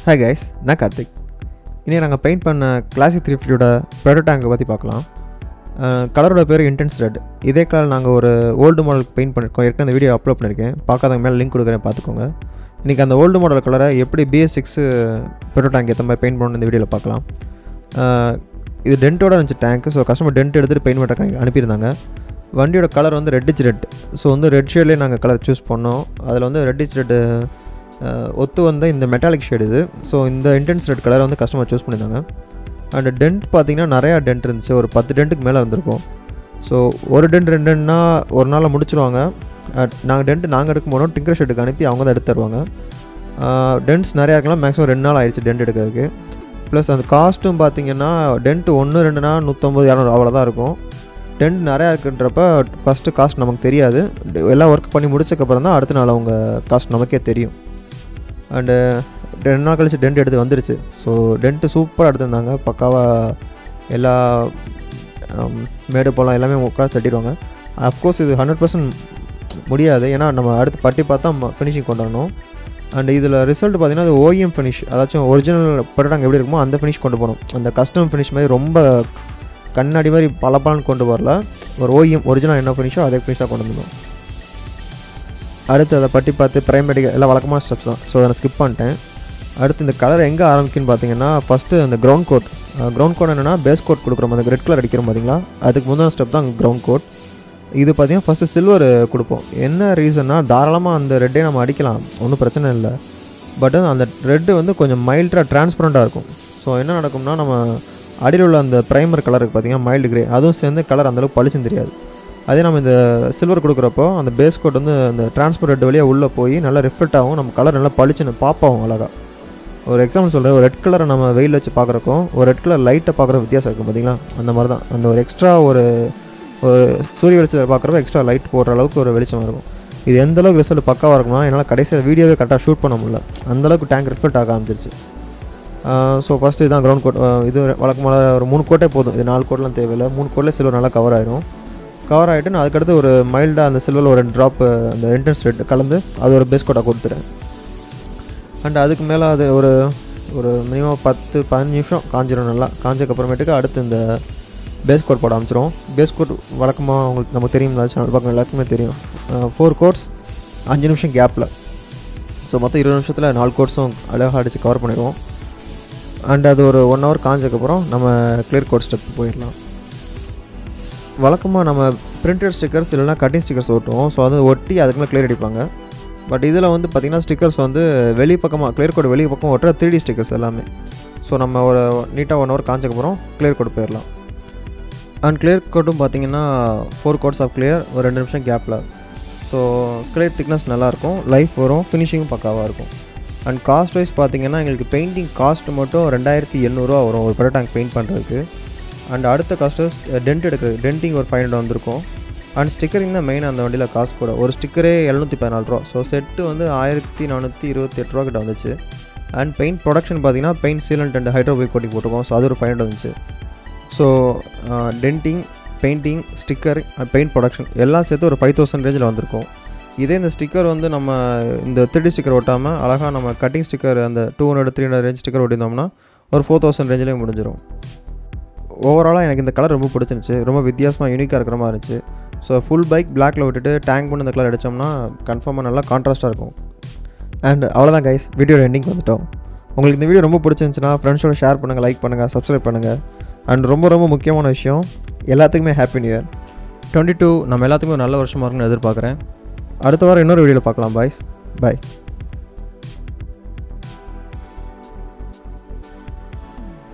hi guys நான் கார்த்திக் இனி நாங்கள் பெயிண்ட் பண்ண கிளாசிக் த்ரீ ஃபிஃப்டியோட ப்ரொடோ டேங்கை பற்றி பார்க்கலாம் கலரோட பேர் இன்டென்ஸ் ரெட் இதே கலர் நாங்கள் ஒரு ஓல்டு மாடல் பெயிண்ட் பண்ணியிருக்கோம் ஏற்கனவே அந்த வீடியோ அப்லோட் பண்ணியிருக்கேன் பார்க்காதவங்க மேலே லிங்க் கொடுக்குறேன் பார்த்துக்கோங்க இன்றைக்கி அந்த ஓல்டு மாடல் கலரை எப்படி பிஎஸ் சிக்ஸு ப்ரொடோ டேங்க் ஏற்ற மாதிரி பெயிண்ட் பண்ணணும் இந்த வீடியோவில் பார்க்கலாம் அஹ் இது டென்ட்டோட இருந்துச்சு டேங்க் ஸோ கஸ்டமர் டென்ட் எடுத்துகிட்டு பெயிண்ட் பண்ணுற அனுப்பியிருந்தாங்க வண்டியோட கலர் வந்து ரெட்டிச் ரெட் ஸோ வந்து ரெட் ஷேட்லேயே நாங்கள் கலர் சூஸ் பண்ணோம் அதில் வந்து ரெட்டிச் ரெட்டு ஒத்து வந்த இந்த மெட்டாலிக் ஷேட் இது ஸோ இந்த இன்டென்ஸ் ரெட் கலரை வந்து கஸ்டமர் சூஸ் பண்ணியிருந்தாங்க அண்ட் டென்ட் பார்த்தீங்கன்னா நிறையா டென்ட் இருந்துச்சு ஒரு பத்து டென்ட்டுக்கு மேலே இருந்திருக்கும் ஸோ ஒரு டென்ட் ரெண்டு டென்ட்னா ஒரு நாளில் முடிச்சிருவாங்க நாங்கள் டென்ட் நாங்கள் எடுக்கும் போனோம் டிங்கர் ஷெட்டுக்கு அனுப்பி அவங்க தான் எடுத்து தருவாங்க டென்ட்ஸ் நிறையா இருக்கலாம் மேக்ஸிமம் ரெண்டு நாள் ஆயிடுச்சு டென்ட் எடுக்கிறதுக்கு ப்ளஸ் அந்த காஸ்ட்டும் பார்த்தீங்கன்னா டென்ட் ஒன்று ரெண்டுனா நூற்றம்பது இரநூறு அவ்வளோதான் இருக்கும் டென்ட் நிறையா இருக்குன்றப்ப ஃபஸ்ட்டு காஸ்ட் நமக்கு தெரியாது எல்லாம் ஒர்க் பண்ணி முடிச்சக்கப்புறம் தான் அடுத்த நாள் அவங்க காஸ்ட் நமக்கே தெரியும் அண்டு ரெண்டு நாள் கழிச்சு டென்ட் எடுத்து வந்துருச்சு ஸோ டென்ட்டு சூப்பராக எடுத்திருந்தாங்க பக்காவாக எல்லா ஆம், மேடு பழம் எல்லாமே உட்காந்து தட்டிடுவாங்க அஃப்கோர்ஸ் இது ஹண்ட்ரட் பர்சன்ட் முடியாது ஏன்னா நம்ம அடுத்து பட்டி பார்த்தா ஃபினிஷிங் கொண்டு வரணும் அண்ட் இதில் ரிசல்ட் பார்த்தீங்கன்னா அது ஓஎம் ஃபினிஷ் அதாச்சும் ஒரிஜினல் பட்டாங்க எப்படி இருக்குமோ அந்த ஃபினிஷ் கொண்டு போகணும் அந்த கஸ்டம் ஃபினிஷ் மாதிரி ரொம்ப கண்ணாடி மாதிரி பளபளன்னு கொண்டு வரல ஒரு ஓஎம் ஒரிஜினல் என்ன ஃபினிஷோ அதே ஃபினிஷாக கொண்டு வந்துடும் அடுத்து அதை பட்டி பார்த்து பிரைமரிக்கு எல்லாம் வழக்கமான ஸ்டெப்ஸ் தான் ஸோ அதை நான் ஸ்கிப் பண்ணிட்டேன் அடுத்து இந்த கலர் எங்கே ஆரம்பிக்குன்னு பார்த்தீங்கன்னா ஃபஸ்ட்டு அந்த கிரவுண்ட் கோட் கிரவுண்ட் கோட் என்னென்னா பேஸ் கோட் கொடுக்குறோம் அந்த ரெட் கலர் அடிக்கிறோம் பார்த்தீங்களா அதுக்கு முந்தின ஸ்டெப் தான் கிரவுண்ட் கோட் இது பார்த்தீங்கன்னா ஃபஸ்ட்டு சில்வர் கொடுப்போம் என்ன ரீசன்னா தாராளமாக அந்த ரெட்டே நம்ம அடிக்கலாம் ஒன்றும் பிரச்சனை இல்லை பட் அந்த ரெட்டு வந்து கொஞ்சம் மைல்டாக டிரான்ஸ்பரண்ட்டாக இருக்கும் ஸோ என்ன நடக்கும்னா நம்ம அடியில் உள்ள அந்த ப்ரைமர் கலருக்கு பார்த்தீங்கன்னா மைல்டு கிரே அதுவும் சேர்ந்து கலர் அந்தளவுக்கு பளிச்சுன்னு தெரியாது அதே நம்ம இந்த சில்வர் கொடுக்குறப்போ அந்த பேஸ் கோட் வந்து அந்த டிரான்ஸ்பர் ரெட் வழியாக உள்ளே போய் நல்லா ரிஃப்ளெக்ட் ஆகும் நம்ம கலர் நல்லா பளிச்சுன்னு பாப்பாகும் அழகாக ஒரு எக்ஸாம்பிள் சொல்கிறேன் ஒரு ரெட் கலரை நம்ம வெயில் வச்சு பார்க்குறக்கும் ஒரு ரெட் கலர் லைட்டை பார்க்குற வித்தியாசம் இருக்கும் பார்த்தீங்களா அந்த மாதிரி தான் அந்த ஒரு எக்ஸ்ட்ரா ஒரு ஒரு சூரிய வெளிச்சத்தை பார்க்குறப்ப எக்ஸ்ட்ரா லைட் போடுற அளவுக்கு ஒரு வெளிச்சம் இருக்கும் இது எந்த அளவுக்கு ரிசல்ட் பக்காவாக இருக்கும்னா என்னால் கடைசியில் வீடியோவே கரெக்டாக ஷூட் பண்ண முடியல அந்தளவுக்கு டேங்க் ரிஃப்ளெக்ட் ஆக ஆரம்பிச்சிருச்சு ஸோ ஃபஸ்ட்டு இதுதான் கிரவுண்ட் கோட் இது வழக்கமான ஒரு மூணு கோட்டே போதும் இது நாலு கோட்லாம் தேவையில்லை மூணு கோட்டில் சில்வர் நல்லா கவர் ஆயிரும் கவர் ஆகிட்டு நான் அதுக்கடுத்து ஒரு மைல்டாக அந்த சில்வரில் ஒரு ட்ராப் அந்த என்ட்ரன்ஸ் ரெட் கலந்து அது ஒரு பேஸ் கோட்டாக கொடுத்துறேன் அண்ட் அதுக்கு மேலே அது ஒரு ஒரு மினிமம் பத்து பதினஞ்சு நிமிஷம் காஞ்சிரும் நல்லா காஞ்சக்கப்புறமேட்டுக்கு அடுத்து இந்த பேஸ் கோட் போட ஆரம்பிச்சிரும் பேஸ் கோட் வழக்கமாக உங்களுக்கு நமக்கு தெரியும் சேனல் பார்க்க எல்லாருக்குமே தெரியும் ஃபோர் கோட்ஸ் அஞ்சு நிமிஷம் கேப்பில் ஸோ மொத்தம் இருபது நிமிஷத்தில் நாலு கோட்ஸும் அழகாக அடித்து கவர் பண்ணிடுவோம் அண்ட் அது ஒரு ஒன் ஹவர் காஞ்சக்கப்புறம் நம்ம கிளியர் கோட் ஸ்டெப் போயிடலாம் வழக்கமாக நம்ம பிரிண்டட் ஸ்டிக்கர்ஸ் இல்லைனா கட்டிங் ஸ்டிக்கர்ஸ் ஓட்டுவோம் ஸோ அது ஒட்டி அதுக்கு மேலே கிளியர் அடிப்பாங்க பட் இதில் வந்து பார்த்திங்கன்னா ஸ்டிக்கர்ஸ் வந்து வெளி பக்கமாக கிளியர் கோட் வெளி பக்கம் ஒட்டுற த்ரீ டி ஸ்டிக்கர்ஸ் எல்லாமே ஸோ நம்ம ஒரு நீட்டாக ஒன் ஹவர் காஞ்சக்கப்புறம் கிளியர் கோட் போயிடலாம் அண்ட் கிளியர் கோட்டும் பார்த்தீங்கன்னா ஃபோர் கோட்ஸ் ஆஃப் கிளியர் ஒரு ரெண்டு நிமிஷம் கேப்பில் ஸோ கிளியர் திக்னஸ் நல்லாயிருக்கும் லைஃப் வரும் ஃபினிஷிங்கும் பக்காவாக இருக்கும் அண்ட் காஸ்ட் வைஸ் பார்த்தீங்கன்னா எங்களுக்கு பெயிண்டிங் காஸ்ட் மட்டும் ரெண்டாயிரத்தி எண்ணூறுரூவா வரும் ஒரு பெரிய டேங்க் பெயிண்ட் பண்ணுறதுக்கு அண்ட் அடுத்த காஸ்ட்டு டென்ட் எடுக்கிறது டென்ட்டிங் ஒரு ஃபைவ் ஹண்ட்ரட் வந்திருக்கும் அண்ட் ஸ்டிக்கரிங் தான் மெயின் அந்த வண்டியில் காசு கூட ஒரு ஸ்டிக்கரே எழுநூற்றி பதினாலு ரூபா ஸோ செட்டு வந்து ஆயிரத்தி நானூற்றி இருபத்தி எட்டு ரூபா கிட்ட வந்துச்சு அண்ட் பெயிண்ட் ப்ரொடக்ஷன் பார்த்தீங்கன்னா paint sealant and hydrophobic coating போட்டிருக்கோம் ஸோ அது ஒரு ஃபைவ் ஹண்ட்ரட் வந்துச்சு so denting painting sticker and paint production எல்லாம் சேர்த்து ஒரு ஃபைவ் தௌசண்ட் ரேஞ்சில் வந்திருக்கும் இதே இந்த ஸ்டிக்கர் வந்து நம்ம இந்த த்ரீ ஸ்டிக்கர் ஒட்டாமல் அழகாக நம்ம கட்டிங் ஸ்டிக்கர் அந்த two hundred three hundred range sticker ஒட்டியிருந்தோம்னா ஒரு ஃபோர் தௌசண்ட் ரேஞ்சிலே முடிஞ்சிடும் ஓவராலாக எனக்கு இந்த கலர் ரொம்ப பிடிச்சிருந்துச்சு ரொம்ப வித்தியாசமாக யூனிக்காக இருக்கிற மாதிரி இருந்துச்சு ஸோ ஃபுல் பைக் பிளாக்ல விட்டுட்டு டேங்க் பண்ணி இந்த கலர் அடித்தோம்னா கன்ஃபார்மாக நல்லா கான்ட்ராஸ்ட்டாக இருக்கும் அண்ட் அவ்வளோதான் கைஸ் வீடியோ எண்டிங் வந்துட்டோம் உங்களுக்கு இந்த வீடியோ ரொம்ப பிடிச்சிருந்துச்சுன்னா ஃப்ரெண்ட்ஸோட ஷேர் பண்ணுங்கள் லைக் பண்ணுங்கள் சப்ஸ்கிரைப் பண்ணுங்கள் அண்ட் ரொம்ப ரொம்ப முக்கியமான விஷயம் எல்லாத்துக்குமே happy new year twenty two நம்ம எல்லாத்துக்குமே ஒரு நல்ல வருஷமாக இருக்குன்னு எதிர்பார்க்குறேன் அடுத்த வாரம் இன்னொரு வீடியோவில் பார்க்கலாம் பாய்ஸ் பாய்